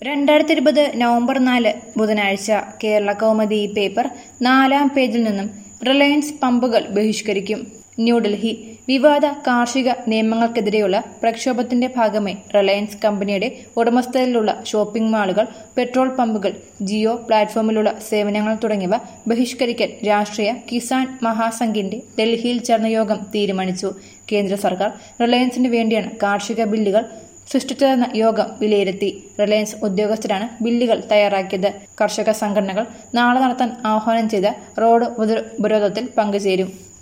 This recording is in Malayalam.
രണ്ടായിരത്തി ഇരുപത് നവംബർ നാല് ബുധനാഴ്ച കേരള കൗമുദി പേപ്പർ നാലാം പേജിൽ നിന്നും റിലയൻസ് പമ്പുകൾ ബഹിഷ്കരിക്കും ന്യൂഡൽഹി വിവാദ കാർഷിക നിയമങ്ങൾക്കെതിരെയുള്ള പ്രക്ഷോഭത്തിന്റെ ഭാഗമായി റിലയൻസ് കമ്പനിയുടെ ഉടമസ്ഥതയിലുള്ള ഷോപ്പിംഗ് മാളുകൾ പെട്രോൾ പമ്പുകൾ ജിയോ പ്ലാറ്റ്ഫോമിലുള്ള സേവനങ്ങൾ തുടങ്ങിയവ ബഹിഷ്കരിക്കാൻ രാഷ്ട്രീയ കിസാൻ മഹാസംഘിന്റെ ഡൽഹിയിൽ ചേർന്ന യോഗം തീരുമാനിച്ചു കേന്ദ്ര സർക്കാർ റിലയൻസിന് വേണ്ടിയാണ് കാർഷിക ബില്ലുകൾ സൃഷ്ടിച്ചതെന്ന യോഗം വിലയിരുത്തി റിലയൻസ് ഉദ്യോഗസ്ഥരാണ് ബില്ലുകൾ തയ്യാറാക്കിയത് കർഷക സംഘടനകൾ നാളെ നടത്താൻ ആഹ്വാനം ചെയ്ത റോഡ് ഉപരോധത്തിൽ പങ്കുചേരും